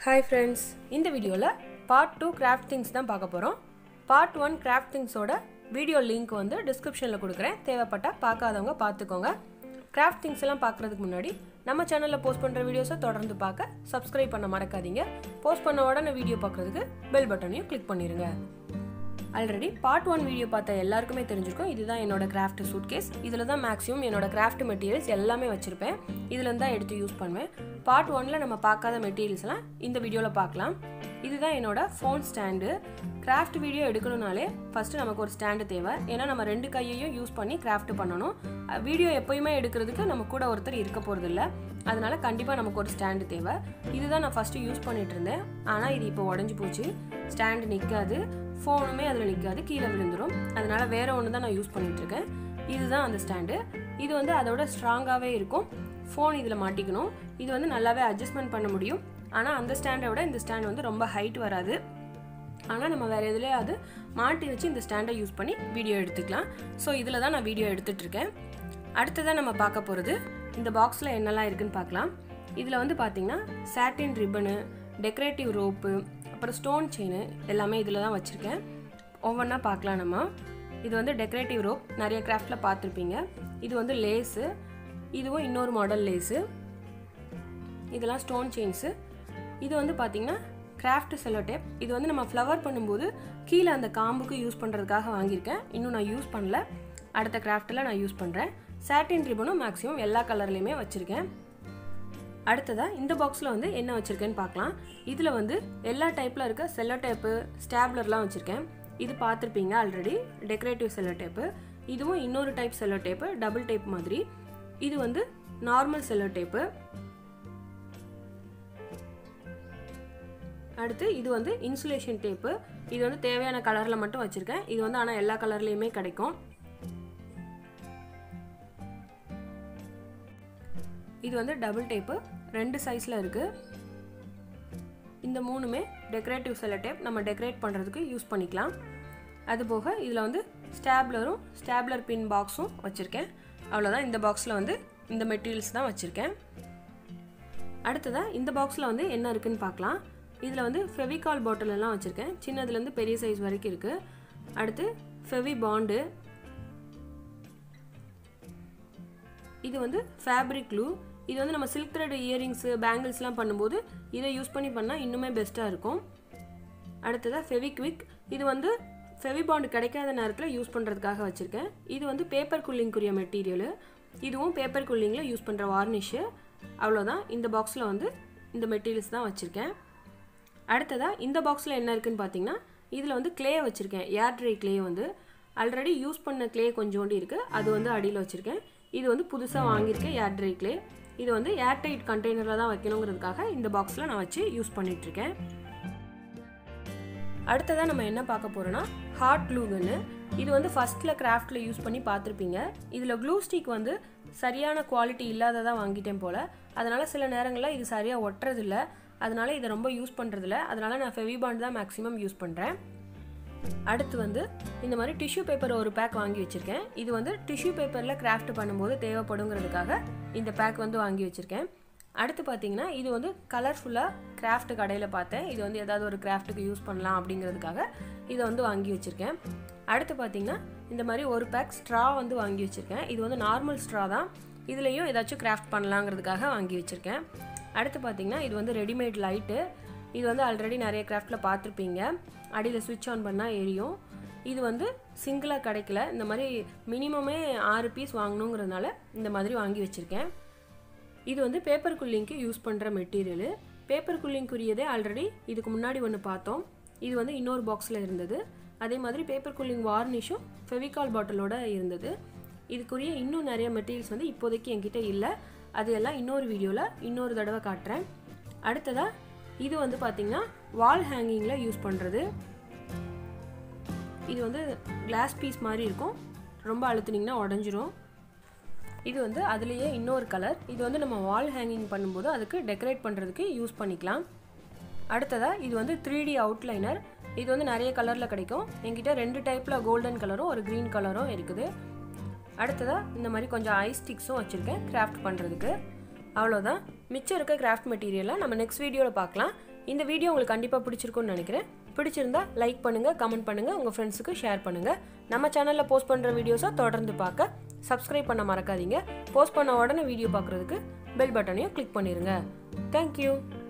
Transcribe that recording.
hi friends இந்த வீடியோவில் part two craft things தான் பார்க்க போகிறோம் பார்ட் ஒன் கிராஃப்ட் திங்ஸோட வீடியோ லிங்க் வந்து டிஸ்கிரிப்ஷனில் கொடுக்குறேன் தேவைப்பட்டால் பார்க்காதவங்க பார்த்துக்கோங்க கிராஃப்ட் திங்ஸ் எல்லாம் பார்க்குறதுக்கு முன்னாடி நம்ம சேனலில் போஸ்ட் பண்ணுற வீடியோஸை தொடர்ந்து பார்க்க சப்ஸ்கிரைப் பண்ண மறக்காதீங்க போஸ்ட் பண்ண உடனே வீடியோ பார்க்குறதுக்கு பெல் பட்டனையும் கிளிக் பண்ணிடுங்க ஆல்ரெடி பார்ட் ஒன் வீடியோ பார்த்த எல்லாருக்குமே தெரிஞ்சிருக்கும் இதுதான் என்னோட கிராஃப்ட் சூட் கேஸ் இதில் தான் மேக்ஸிமம் என்னோட கிராஃப்ட் மெட்டீரியல்ஸ் எல்லாமே வச்சுருப்பேன் இதில் தான் எடுத்து யூஸ் பண்ணுவேன் பார்ட் ஒனில் நம்ம பார்க்காத மெட்டீரியல்ஸ்லாம் இந்த வீடியோவில் பார்க்கலாம் இதுதான் என்னோட ஃபோன் ஸ்டாண்டு கிராஃப்ட் வீடியோ எடுக்கணும்னாலே ஃபஸ்ட்டு நமக்கு ஒரு ஸ்டாண்டு தேவை ஏன்னா நம்ம ரெண்டு கையையும் யூஸ் பண்ணி கிராஃப்ட் பண்ணணும் வீடியோ எப்போயுமே எடுக்கிறதுக்கு நம்ம கூட ஒருத்தர் இருக்க போகிறதில்ல அதனால கண்டிப்பாக நமக்கு ஒரு ஸ்டாண்டு தேவை இதுதான் நான் ஃபஸ்ட்டு யூஸ் பண்ணிட்டு இருந்தேன் ஆனால் இது இப்போ உடஞ்சி போச்சு ஸ்டாண்டு நிற்காது ஃபோனுமே அதில் நிற்காது கீழே விழுந்துடும் அதனால வேற ஒன்று தான் நான் யூஸ் பண்ணிட்டு இருக்கேன் இதுதான் அந்த ஸ்டாண்டு இது வந்து அதோட ஸ்ட்ராங்காகவே இருக்கும் ஃபோன் இதில் மாட்டிக்கணும் இது வந்து நல்லாவே அட்ஜஸ்ட்மெண்ட் பண்ண முடியும் ஆனால் அந்த ஸ்டாண்டை விட இந்த ஸ்டாண்ட் வந்து ரொம்ப ஹைட் வராது ஆனால் நம்ம வேறு எதுலேயாவது மாட்டி வச்சு இந்த ஸ்டாண்டை யூஸ் பண்ணி வீடியோ எடுத்துக்கலாம் ஸோ இதில் தான் நான் வீடியோ எடுத்துட்ருக்கேன் அடுத்ததாக நம்ம பார்க்க போகிறது இந்த பாக்ஸில் என்னெல்லாம் இருக்குன்னு பார்க்கலாம் இதில் வந்து பார்த்திங்கன்னா சாட்டின் ரிப்பனு டெக்கரேட்டிவ் ரோப்பு அப்புறம் ஸ்டோன் செயின் எல்லாமே இதில் தான் வச்சுருக்கேன் ஒவ்வொன்றா பார்க்கலாம் நம்ம இது வந்து டெக்கரேட்டிவ் ரோப் நிறைய கிராஃப்டில் பார்த்துருப்பீங்க இது வந்து லேஸு இதுவும் இன்னொரு மாடல் லேஸு இதெல்லாம் ஸ்டோன் செயின்ஸு இது வந்து பார்த்திங்கன்னா கிராஃப்ட் செல்லோ டேப் இது வந்து நம்ம ஃப்ளவர் பண்ணும்போது கீழே அந்த காம்புக்கு யூஸ் பண்ணுறதுக்காக வாங்கியிருக்கேன் இன்னும் நான் யூஸ் பண்ணல அடுத்த கிராஃப்ட்டில் நான் யூஸ் பண்ணுறேன் சாட்டின் ரிபனும் மேக்ஸிமம் எல்லா கலர்லேயுமே வச்சுருக்கேன் அடுத்ததாக இந்த பாக்ஸில் வந்து என்ன வச்சுருக்கேன்னு பார்க்கலாம் இதில் வந்து எல்லா டைப்பில் இருக்க செல்லோ டேப்பு ஸ்டாப்லர்லாம் வச்சுருக்கேன் இது பார்த்துருப்பீங்க ஆல்ரெடி டெக்கரேட்டிவ் செல்லோ டேப்பு இதுவும் இன்னொரு type cello tape double tape மாதிரி இது வந்து நார்மல் செல்லோ டேப்பு அடுத்து இது வந்து இன்சுலேஷன் டேப்பு இது வந்து தேவையான கலரில் மட்டும் வச்சுருக்கேன் இது வந்து ஆனால் எல்லா கலர்லேயுமே கிடைக்கும் இது வந்து டபுள் டேப்பு ரெண்டு சைஸில் இருக்குது இந்த மூணுமே டெக்கரேட்டிவ் செல்ல டேப் நம்ம டெக்கரேட் பண்ணுறதுக்கு யூஸ் பண்ணிக்கலாம் அது போக இதில் வந்து ஸ்டாப்லரும் ஸ்டாப்லர் பின் பாக்ஸும் வச்சுருக்கேன் அவ்வளோதான் இந்த பாக்ஸில் வந்து இந்த மெட்டீரியல்ஸ் தான் வச்சுருக்கேன் அடுத்ததாக இந்த பாக்ஸில் வந்து என்ன இருக்குன்னு பார்க்கலாம் இதில் வந்து ஃபெவிகால் பாட்டில் எல்லாம் வச்சுருக்கேன் சின்னதுலேருந்து பெரிய சைஸ் வரைக்கும் இருக்குது அடுத்து ஃபெவி பாண்டு இது வந்து ஃபேப்ரிக் க்ளூ இது வந்து நம்ம சில்க் த்ரெட் இயரிங்ஸு பேங்கிள்ஸ்லாம் பண்ணும்போது இதை யூஸ் பண்ணி பண்ணால் இன்னுமே பெஸ்ட்டாக இருக்கும் அடுத்ததாக ஃபெவிக்விக் இது வந்து ஃபெவிபாண்டு கிடைக்காத நேரத்தில் யூஸ் பண்ணுறதுக்காக வச்சுருக்கேன் இது வந்து பேப்பர் குல்லிங்குரிய மெட்டீரியலு இதுவும் பேப்பர் குல்லிங்கில் யூஸ் பண்ணுற வார்னிஷு அவ்வளோதான் இந்த பாக்ஸில் வந்து இந்த மெட்டீரியல்ஸ் தான் வச்சுருக்கேன் அடுத்ததாக இந்த பாக்ஸில் என்ன இருக்குன்னு பார்த்தீங்கன்னா இதில் வந்து க்ளே வச்சுருக்கேன் ஏர் ட்ரை க்ளே வந்து ஆல்ரெடி யூஸ் பண்ண க்ளே கொஞ்சோண்டு இருக்குது அது வந்து அடியில் வச்சுருக்கேன் இது வந்து புதுசாக வாங்கியிருக்கேன் ஏர் ட்ரை க்ளே இது வந்து ஏர்டைட் கண்டெய்னரில் தான் வைக்கணுங்கிறதுக்காக இந்த பாக்ஸில் நான் வச்சு யூஸ் பண்ணிகிட்ருக்கேன் அடுத்ததாக நம்ம என்ன பார்க்க போகிறோன்னா ஹாட் க்ளூ கன்னு இது வந்து ஃபஸ்ட்டில் கிராஃப்டில் யூஸ் பண்ணி பார்த்துருப்பீங்க இதில் க்ளூ ஸ்டிக் வந்து சரியான குவாலிட்டி இல்லாததாக வாங்கிட்டேன் போல் அதனால் சில நேரங்களில் இது சரியாக ஒட்டுறதில்ல அதனால் இதை ரொம்ப யூஸ் பண்ணுறதில்ல அதனால் நான் ஃபெவிபாண்ட் தான் மேக்ஸிமம் யூஸ் பண்ணுறேன் அடுத்து வந்து இந்த மாதிரி டிஷ்யூ பேப்பர் ஒரு பேக் வாங்கி வச்சுருக்கேன் இது வந்து டிஷ்யூ பேப்பரில் கிராஃப்ட் பண்ணும்போது தேவைப்படுங்கிறதுக்காக இந்த பேக் வந்து வாங்கி வச்சுருக்கேன் அடுத்து பார்த்தீங்கன்னா இது வந்து கலர்ஃபுல்லாக கிராஃப்ட் கடையில் பார்த்தேன் இது வந்து ஏதாவது ஒரு கிராஃப்ட்டுக்கு யூஸ் பண்ணலாம் அப்படிங்கிறதுக்காக இதை வந்து வாங்கி வச்சுருக்கேன் அடுத்து பார்த்தீங்கன்னா இந்த மாதிரி ஒரு பேக் ஸ்ட்ரா வந்து வாங்கி வச்சுருக்கேன் இது வந்து நார்மல் ஸ்ட்ரா தான் இதுலேயும் ஏதாச்சும் கிராஃப்ட் பண்ணலாங்கிறதுக்காக வாங்கி வச்சுருக்கேன் அடுத்து பார்த்தீங்கன்னா இது வந்து ரெடிமேட் லைட்டு இது வந்து ஆல்ரெடி நிறைய கிராஃப்டில் பார்த்துருப்பீங்க அடியில் சுவிட்ச் ஆன் பண்ணால் எரியும் இது வந்து சிங்கிளாக கிடைக்கல இந்த மாதிரி மினிமமே ஆறு பீஸ் வாங்கணுங்கிறதுனால இந்த மாதிரி வாங்கி வச்சுருக்கேன் இது வந்து பேப்பர் குல்லிங்க்கு யூஸ் பண்ணுற மெட்டீரியலு பேப்பர் குல்லிங்குரியதே ஆல்ரெடி இதுக்கு முன்னாடி ஒன்று பார்த்தோம் இது வந்து இன்னொரு பாக்ஸில் இருந்தது அதே மாதிரி பேப்பர் கூலிங் வார்னிஷும் ஃபெவிகால் பாட்டிலோட இருந்தது இதுக்குரிய இன்னும் நிறைய மெட்டீரியல்ஸ் வந்து இப்போதைக்கு என்கிட்ட இல்லை அது எல்லாம் இன்னொரு வீடியோவில் இன்னொரு தடவை காட்டுறேன் அடுத்ததாக இது வந்து பார்த்திங்கன்னா வால் ஹேங்கிங்கில் யூஸ் பண்ணுறது இது வந்து கிளாஸ் பீஸ் மாதிரி இருக்கும் ரொம்ப அழுத்துனீங்கன்னா உடஞ்சிரும் இது வந்து அதுலேயே இன்னொரு கலர் இது வந்து நம்ம வால் ஹேங்கிங் பண்ணும்போது அதுக்கு டெக்கரேட் பண்ணுறதுக்கு யூஸ் பண்ணிக்கலாம் அடுத்ததாக இது வந்து த்ரீ டி அவுட்லைனர் இது வந்து நிறைய கலரில் கிடைக்கும் என்கிட்ட ரெண்டு டைப்பில் கோல்டன் கலரும் ஒரு க்ரீன் கலரும் இருக்குது அடுத்ததாக இந்த மாதிரி கொஞ்சம் ஐ ஸ்டிக்ஸும் வச்சுருக்கேன் கிராஃப்ட் பண்ணுறதுக்கு அவ்வளோதான் மிச்சம் இருக்க கிராஃப்ட் மெட்டீரியலை நம்ம நெக்ஸ்ட் வீடியோவில் பார்க்கலாம் இந்த வீடியோ உங்களுக்கு கண்டிப்பாக பிடிச்சிருக்கும்னு நினைக்கிறேன் பிடிச்சிருந்தா லைக் பண்ணுங்கள் கமெண்ட் பண்ணுங்கள் உங்கள் ஃப்ரெண்ட்ஸுக்கு ஷேர் பண்ணுங்கள் நம்ம சேனலில் போஸ்ட் பண்ணுற வீடியோஸை தொடர்ந்து பார்க்க சப்ஸ்கிரைப் பண்ண மறக்காதீங்க போஸ்ட் பண்ண உடனே வீடியோ பார்க்குறதுக்கு பெல் பட்டனையும் கிளிக் பண்ணிடுங்க தேங்க்யூ